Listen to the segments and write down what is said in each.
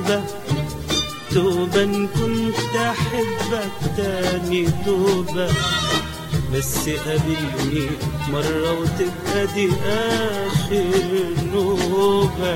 توبة توبة إن كنت أحبك تاني توبة بس قابلني مرة وتبقى دي آخر نوبة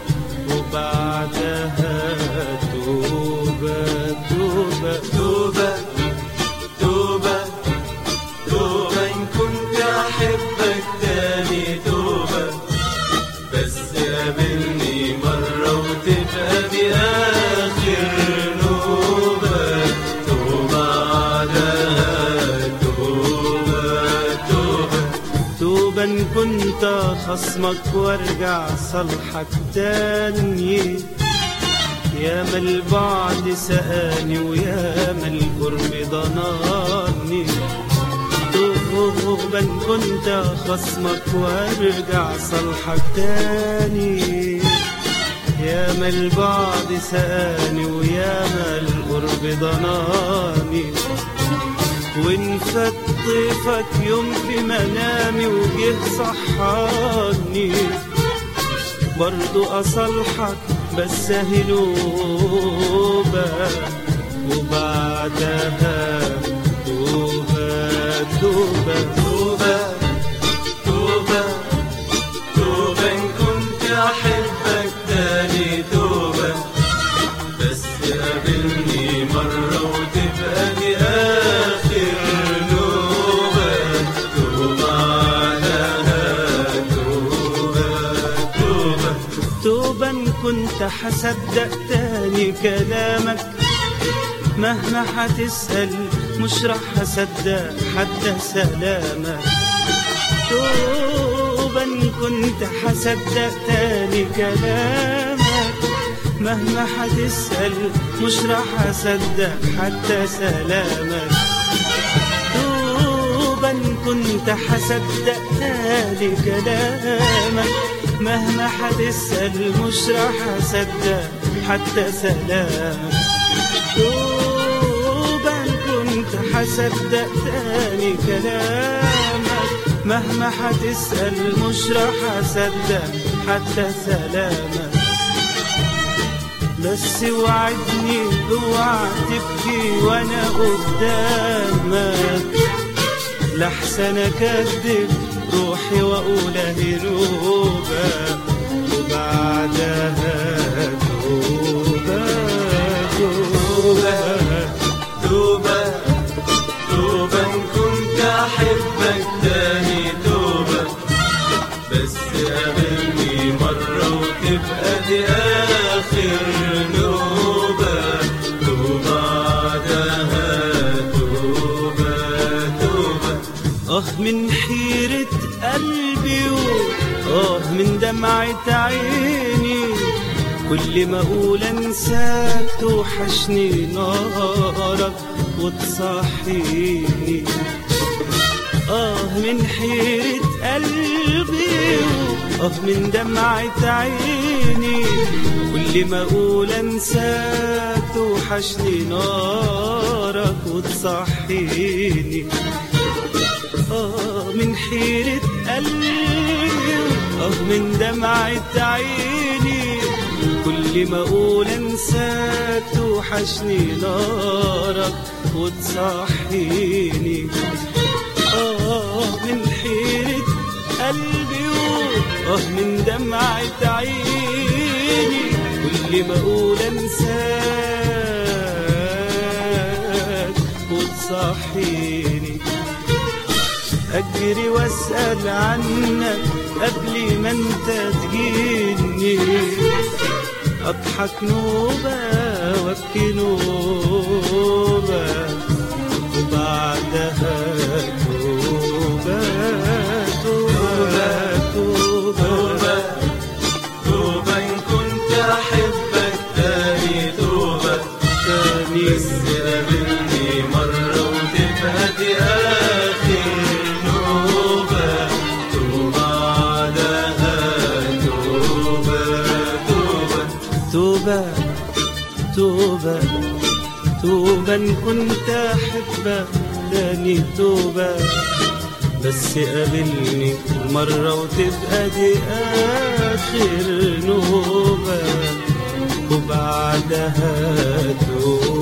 وبعدها توبة توبة توبة توبة توبة إن كنت أحبك تاني توبة بس قابلني مرة وتبقى دي آخر نوبة توبة بعدها توبة توبة توبة إن كنت خصمك وارجع صالحك تاني يا ما البعد سقاني ويا ما القرب ضناني توبة إن كنت خصمك وارجع صالحك تاني يا ما البعد سقاني ويا ما القرب ضناني وان فات ضيفك يوم في منامي وجه صحاني برضو أصلحك بس هلوبة وبعدها توبة توبة توبة توبة توبة إن كنت أحبك تاني توبة بس قابلني مرة وتبقى دي آخر نوبة توبة عليها توبة توبة توبة إن كنت حصدق تاني كلامك مهما حتسأل مش راح أصدق حتى سلامك توبة إن كنت حصدق تاني كلامك مهما حتسأل مش راح أصدق حتى سلامك توبة إن كنت حصدق تاني كلامك مهما حتسأل مش راح أصدق حتى سلامك توبة إن كنت حصدق تاني كلامك مهما حتسأل مش راح أصدق حتى سلامك بس وعدني اوعى تبكي وانا قدامك لحسن اكذب روحي واقول هروبة وبعدها توبة توبة توبة توبة إن كنت أحبك تاني توبة بس قابلني مرة وتبقى دي آخر نوبة توبة بعدها توبة توبة اه من حيرة قلبي اه من دمعة عيني كل ما اقول انساك توحشني نارك وتصحيني اه من حيرة قلبي اه من دمعة عيني كل ما اقول انساك توحشني نارك وتصحيني آه من حيرة قلبي آه من دمعة عيني كل ما أقول أنساك توحشني نارك وتصحيني آه من حيرة قلبي آه من دمعة عيني كل ما أقول أنساك وتصحيني أجري وأسأل عنك قبل ما أنت تجيني أضحك نوبة وأبكي نوبة وبعدها توبة توبة توبة توبة إن كنت أحبك تاني توبة تاني بس قابلني مرة وتبقى دي آخر نوبة توبة عليها توبة توبة توبة توبة توبة إن كنت أحبك تاني توبة بس قابلني مرة وتبقى دي آخر نوبة وبعدها توبة